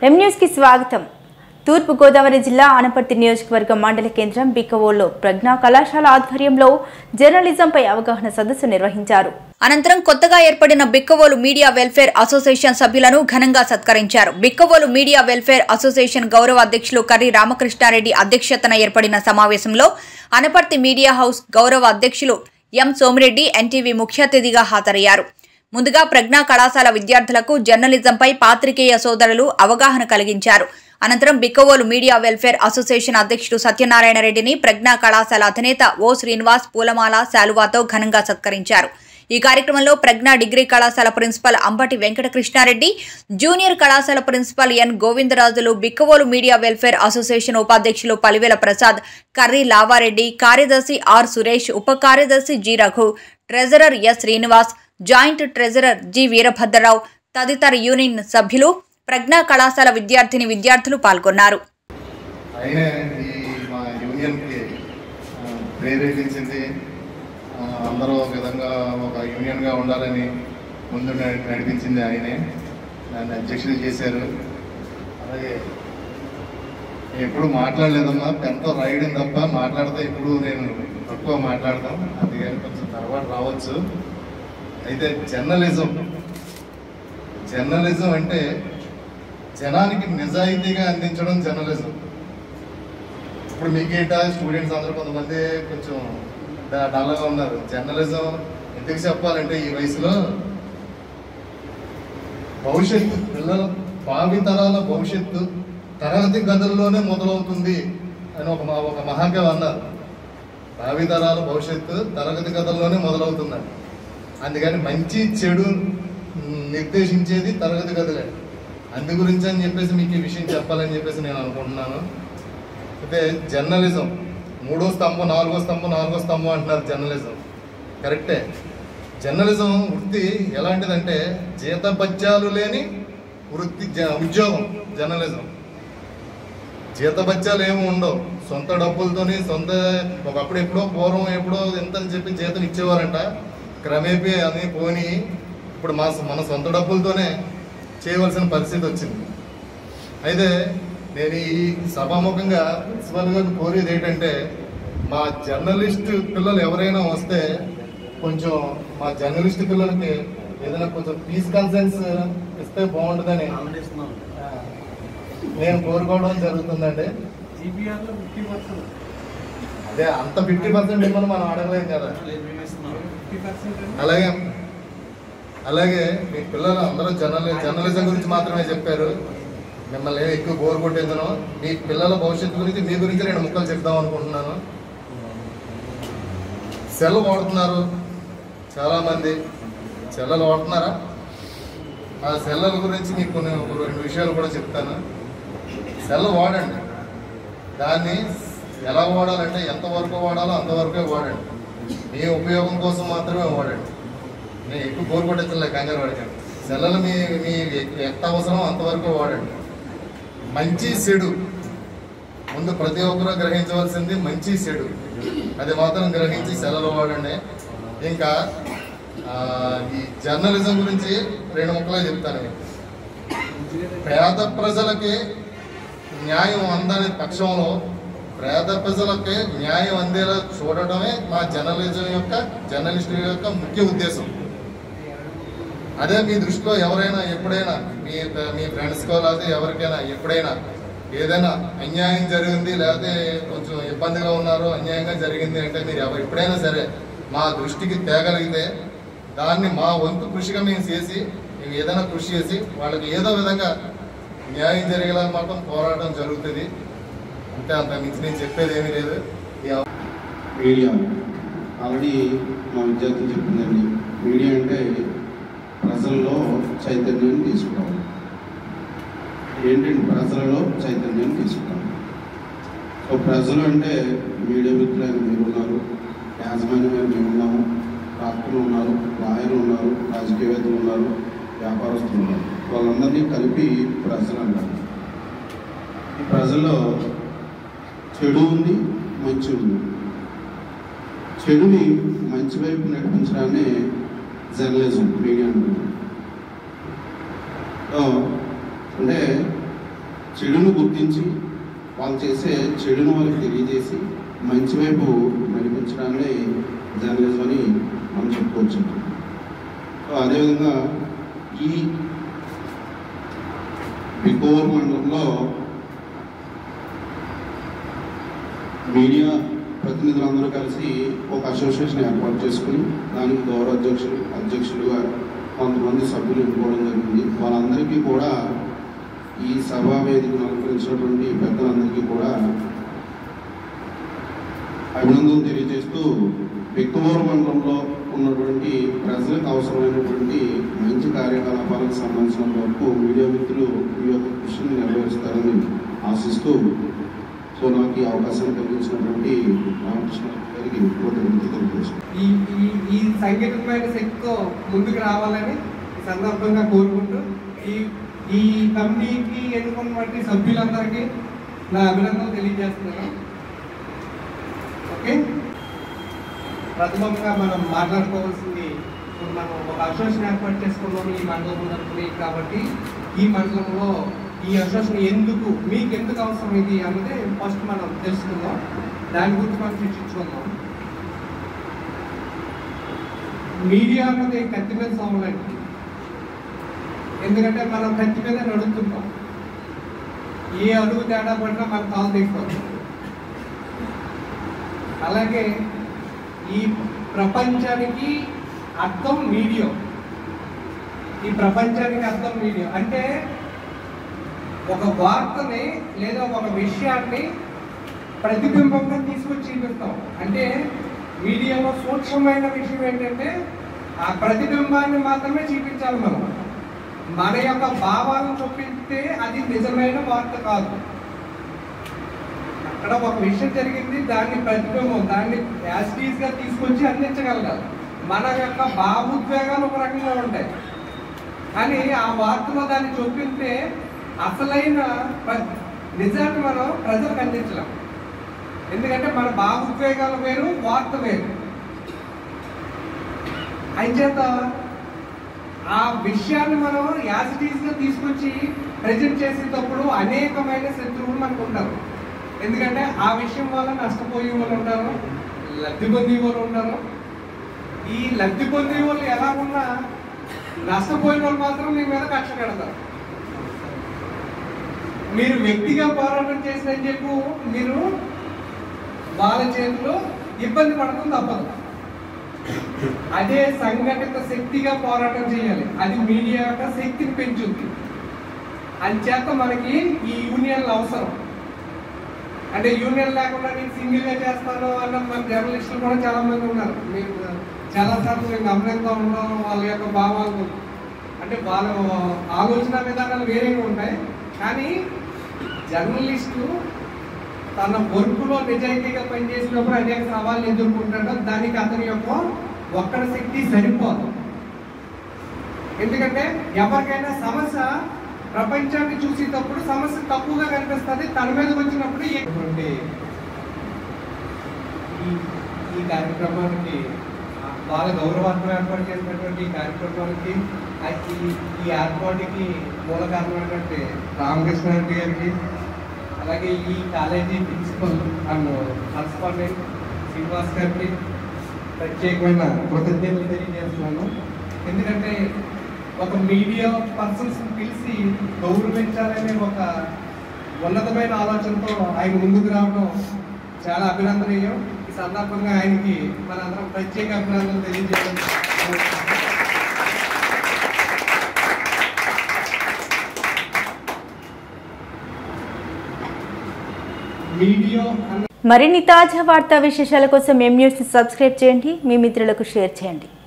M news కి స్వాగతం తూర్పు గోదావరి జిల్లా ఆనపర్తి నియోజకవర్గం మండల కేంద్రం బిక్కవోల్లో ప్రజ్ఞా కళాశాల ఆధ్వర్యంలో జర్నలిజంపై అవగాహన సదస్సు నిర్వహించారు అనంతరం కొత్తగా ఏర్పడిన బిక్కవోలు మీడియా వెల్ఫేర్ అసోసియేషన్ సభ్యులను ఘనంగా సత్కరించారు బిక్కవోలు మీడియా వెల్ఫేర్ అసోసియేషన్ గౌరవ అధ్యక్షులు కర్రి రామకృష్ణారెడ్డి అధ్యక్షతన ఏర్పడిన సమావేశంలో అనపర్తి మీడియా హౌస్ గౌరవ అధ్యక్షులు ఎం సోమిరెడ్డి ఎన్టీవీ ముఖ్య అతిథిగా హాజరయ్యారు ముందుగా ప్రజ్ఞా కళాశాల విద్యార్థులకు జర్నలిజంపై పాత్రికేయ సోదరులు అవగాహన కలిగించారు అనంతరం బిక్కవోలు మీడియా వెల్ఫేర్ అసోసియేషన్ అధ్యక్షుడు సత్యనారాయణ రెడ్డిని ప్రజ్ఞా కళాశాల అధినేత ఓ శ్రీనివాస్ పూలమాల శాలువాతో ఘనంగా సత్కరించారు ఈ కార్యక్రమంలో ప్రజ్ఞా డిగ్రీ కళాశాల ప్రిన్సిపల్ అంబటి వెంకటకృష్ణారెడ్డి జూనియర్ కళాశాల principal N Govindarajulu Bikkavolu media welfare association ఉపాధ్యక్షులు పలివేల ప్రసాద్ కర్రీ లావారెడ్డి కార్యదర్శి ఆర్ సురేష్ ఉప కార్యదర్శి G Raghu treasurer S Srinivas joint treasurer G Veerabhadrarao తదితర యూనియన్ సభ్యులు ప్రజ్ఞా కళాశాల విద్యార్థిని విద్యార్థులు పాల్గొన్నారు ఆయనే ఈ మా యూనియన్కి ఆ, ప్రేరేపించింది ఆ, అందరూ ఒక విధంగా ఒక యూనియన్గా ఉండాలని ముందు నడి- నడిపించింది ఆయనే దాన్ని అధ్యక్షుడు చేశారు అలాగే నేను ఎప్పుడు మాట్లాడలేదమ్మా పెన్తో రాయడం తప్ప మాట్లాడితే ఇప్పుడు నేను తక్కువ మాట్లాడతాం అందుకని కొంచెం తర్వాత రావచ్చు అయితే జర్నలిజం జర్నలిజం అంటే జనానికి నిజాయితీగా అందించడం జర్నలిజం ఇప్పుడు మీకేంటా స్టూడెంట్స్ అందరూ కొంతమంది కొంచెం డ- డల్గా ఉన్నారు జర్నలిజం ఎందుకు చెప్పాలంటే ఈ వయసులో భవిష్యత్తు పిల్లల భావితరాల భవిష్యత్తు తరగతి గదుల్లోనే మొదలవుతుంది అని ఒక మా- ఒక మహాకవి అన్నారు భావితరాల భవిష్యత్తు తరగతి గదుల్లోనే మొదలవుతుందని అందుకని మంచి చెడు మ్, నిర్దేశించేది తరగతి గదులే అందు గురించి అని చెప్పేసి మీకు ఈ విషయం చెప్పాలని చెప్పేసి నేను అనుకుంటున్నాను అయితే జర్నలిజం మూడో స్తంభం నాలుగో స్తంభం నాలుగో స్తంభం అంటున్నారు జర్నలిజం కరెక్టే జర్నలిజం వృత్తి ఎలాంటిదంటే జీతబత్యాలు లేని వృత్తి జ- ఉద్యోగం జర్నలిజం జీతబత్యాలు ఏమి ఉండవు సొంత డబ్బులతోని సొంత ఒకప్పుడు ఎప్పుడో పూర్వం ఎప్పుడో ఎంత అని చెప్పి జీతం ఇచ్చేవారంట క్రమేపీ అని పోని ఇప్పుడు మా మన సొంత డబ్బులతోనే చేయవలసిన పరిస్థితి వచ్చింది అయితే నేను ఈ సభాముఖంగా ప్రిన్సిపల్ గారు కోరేది ఏంటంటే మా జర్నలిస్ట్ పిల్లలు ఎవరైనా వస్తే కొంచెం మా జర్నలిస్ట్ పిల్లలకి ఏదైనా కొంచెం ఫీజ్ కన్సెన్స్ ఇస్తే బాగుంటుందని ఆ, నేను కోరుకోవడం జరుగుతుందండి జీపీఆర్లో ఫిఫ్టీ పర్సెంట్ అదే అంత ఫిఫ్టీ పర్సెంట్ ఇవ్వని మనం అడగలేం కదా ఫిఫ్టీ పర్సెంట్ అలాగే అలాగే మీ పిల్లలు అందరూ జర్నలి జర్నలిజం గురించి మాత్రమే చెప్పారు మిమ్మల్ని ఏమి ఎక్కువ బోర్ కొట్టేందును మీ పిల్లల భవిష్యత్తు గురించి మీ గురించి రెండు ముక్కలు చెప్దాం అనుకుంటున్నాను సెల్ వాడుతున్నారు చాలామంది సెల్లలు వాడుతున్నారా ఆ సెల్లల గురించి మీకు కొన్ని ఒక రెండు విషయాలు కూడా చెప్తాను సెల్ వాడండి దాన్ని ఎలా వాడాలంటే ఎంతవరకు వాడాలో అంతవరకే వాడండి మీ ఉపయోగం కోసం మాత్రమే వాడండి నేను ఎక్కువ బోర్ కొట్టించలే కంగారు పడకండి సెల్లలు మీ మీ ఎంత అవసరం అంతవరకు వాడండి మంచి చెడు ముందు ప్రతి ఒక్కరూ గ్రహించవలసింది మంచి చెడు అది మాత్రం గ్రహించి సెలవులు వాడండి ఇంకా ఆ, ఈ జర్నలిజం గురించి రెండు ముక్కలే చెప్తాను మీకు. పేద ప్రజలకి న్యాయం అందని పక్షంలో పేద ప్రజలకి న్యాయం అందేలా చూడటమే మా జర్నలిజం యొక్క జర్నలిస్టు యొక్క ముఖ్య ఉద్దేశం అదే మీ దృష్టిలో ఎవరైనా ఎప్పుడైనా మీ మీ ఫ్రెండ్స్కో లేకపోతే ఎవరికైనా ఎప్పుడైనా ఏదైనా అన్యాయం జరిగింది లేకపోతే కొంచెం ఇబ్బందిగా ఉన్నారు అన్యాయంగా జరిగింది అంటే మీరు ఎవరు ఎప్పుడైనా సరే మా దృష్టికి తేగలిగితే దాన్ని మా వంతు కృషిగా మేము చేసి మేము ఏదైనా కృషి చేసి వాళ్ళకి ఏదో విధంగా న్యాయం జరిగేలా మాత్రం పోరాటం జరుగుతుంది అంతే అంత మించి నేను చెప్పేది ఏమీ లేదు ఈ అవ- మీడియా ఆల్రెడీ మా విద్యార్థులు చెప్పిందండి మీడియా అంటే ప్రజల్లో చైతన్యాన్ని తీసుకురావాలి ఏంటంటే ప్రజలలో చైతన్యాన్ని తీసుకురావాలి సో ప్రజలు అంటే మీడియా మిత్రులైన మీరు ఉన్నారు యాజమాన్యమైన మేము ఉన్నాము డాక్టర్లు ఉన్నారు లాయర్లు ఉన్నారు రాజకీయవేత్తలు ఉన్నారు వ్యాపారస్తులు ఉన్నారు వాళ్ళందరినీ కలిపి ప్రజలు అంటారు ఈ ప్రజల్లో చెడు ఉంది మంచి ఉంది చెడుని మంచి వైపు నడిపించడాన్ని జర్నలిజం మీడియా అంటున్నాం సో, అంటే చెడును గుర్తించి వాళ్ళు చేసే చెడును వాళ్ళకి తెలియజేసి మంచి వైపు నడిపించడాన్ని జర్నలిజం అని మనం చెప్పుకోవచ్చు సో అదేవిధంగా ఈ బికోర్ మండలంలో మీడియా ప్రతినిధులందరూ కలిసి ఒక అసోసియేషన్ ఏర్పాటు చేసుకుని దానికి గౌరవ అధ్యక్షులు అధ్యక్షులుగా కొంతమంది సభ్యులు ఎన్నుకోవడం జరిగింది వాళ్ళందరికీ కూడా ఈ సభా వేదికను అలంకరించినటువంటి పెద్దలందరికీ కూడా అభినందనలు తెలియజేస్తూ బిక్కవూరు మండలంలో ఉన్నటువంటి ప్రజలకు అవసరమైనటువంటి మంచి కార్యకలాపాలకు సంబంధించినంత వరకు మీడియా మిత్రులు మీ యొక్క కృషిని నెరవేరుస్తారని ఆశిస్తూ సో నాకు ఈ అవకాశాన్ని కలిగించినటువంటి రామకృష్ణ గారికి కృతజ్ఞతలు తెలియజేస్తున్నాను ఈ ఈ ఈ సంఘటితమైన శక్తితో ముందుకు రావాలని ఈ సందర్భంగా కోరుకుంటూ ఈ ఈ కమిటీకి ఎన్నుకున్నటువంటి సభ్యులందరికీ నా అభినందనలు తెలియజేస్తున్నాను ఓకే ప్రథమంగా మనం మాట్లాడుకోవాల్సింది ఇప్పుడు మనం ఒక అసోసియేషన్ ఏర్పాటు చేసుకున్నాము ఈ మండలం తరఫున కాబట్టి ఈ మండలంలో ఈ అసోసియేషన్ ఎందుకు మీకు ఎందుకు అవసరం ఇది అన్నది ఫస్ట్ మనం తెలుసుకుందాం దాని గురించి మనం చర్చించుకుందాం మీడియా అన్నది కత్తి మీద సోమలండి ఎందుకంటే మనం కత్తి మీద నడుస్తుంటాం ఏ అడుగు తేడా పడినా మన కాలు తీసుకోవచ్చు అలాగే ఈ ప్రపంచానికి అర్థం మీడియా ఈ ప్రపంచానికి అర్థం మీడియా అంటే ఒక వార్తని లేదా ఒక విషయాన్ని ప్రతిబింబంగా తీసుకొచ్చి చూపిస్తాం అంటే మీడియాలో సూక్ష్మమైన విషయం ఏంటంటే ఆ ప్రతిబింబాన్ని మాత్రమే చూపించాలి మనం మన యొక్క భావాలను చూపిస్తే అది నిజమైన వార్త కాదు అక్కడ ఒక విషయం జరిగింది దాన్ని ప్రతిబింబం దాన్ని యాసిటీస్ గా తీసుకొచ్చి అందించగలగాలి మన యొక్క భావోద్వేగాలు ఒక రకంగా ఉంటాయి కానీ ఆ వార్తలో దాన్ని చూపిస్తే అసలైన ప్ర- నిజాన్ని మనం ప్రజలకు అందించలేం ఎందుకంటే మన భావోద్వేగాలు వేరు వార్త వేరు అంచేత ఆ విషయాన్ని మనం యాసిటీస్ గా తీసుకొచ్చి ప్రజెంట్ చేసేటప్పుడు అనేకమైన శత్రువులు మనకు ఉంటారు ఎందుకంటే ఆ విషయం వల్ల నష్టపోయే వాళ్ళు ఉంటారు లబ్ధి పొందే వాళ్ళు ఉంటారు ఈ లబ్ధి పొందే వాళ్ళు ఎలా ఉన్నా నష్టపోయిన వాళ్ళు మాత్రం మీ మీద కక్ష కడతారు మీరు వ్యక్తిగా పోరాటం చేసినని చెప్పు మీరు వాళ్ళ చేతిలో ఇబ్బంది పడటం తప్పదు అదే సంఘటిత శక్తిగా పోరాటం చేయాలి అది మీడియా యొక్క శక్తిని పెంచుద్ది అంచేత మనకి ఈ యూనియన్లు అవసరం అంటే యూనియన్ లేకుండా నేను సింగిల్ గా చేస్తాను అన్న మన జర్నలిస్టులు కూడా చాలా మంది ఉన్నారు మీరు చాలా సార్లు మేము గమనిస్తూ ఉన్నాం వాళ్ళ యొక్క భావాలు అంటే వాళ్ళ ఆలోచన విధానాలు వేరేగా ఉంటాయి కానీ జర్నలిస్టు తన వర్క్లో నిజాయితీగా పనిచేసినప్పుడు అనేక సవాళ్ళు ఎదుర్కొంటాడో దానికి అతని యొక్క ఒక్కడ శక్తి సరిపోదు ఎందుకంటే ఎవరికైనా సమస్య ప్రపంచాన్ని చూసేటప్పుడు సమస్య తక్కువగా కనిపిస్తుంది తన మీద వచ్చినప్పుడు ఎటువంటి ఈ- ఈ కార్యక్రమానికి వాళ్ళ గౌరవార్థం ఏర్పాటు చేసినటువంటి ఈ కార్యక్రమానికి ఆ ఈ- ఈ ఏర్పాటుకి మూల కారణమైనటువంటి రామకృష్ణ రెడ్డి గారికి అలాగే ఈ college principal and correspondent Srinivas గారికి ప్రత్యేకమైన కృతజ్ఞతలు తెలియజేస్తున్నాను ఎందుకంటే ఒక మీడియా పర్సన్స్ పిలిచి గౌరవించాలనే ఒక ఉన్నతమైన ఆలోచనతో ఆయన ముందుకు రావడం చాలా అభినందనీయం ఈ సందర్భంగా ఆయనకి మనందరం ప్రత్యేక అభినందనలు తెలియజేయడం మీడియా అన్న మరిన్ని తాజా వార్తా విశేషాల కోసం ఎం న్యూస్ సబ్స్క్రైబ్ చేయండి మీ మిత్రులకు షేర్ చేయండి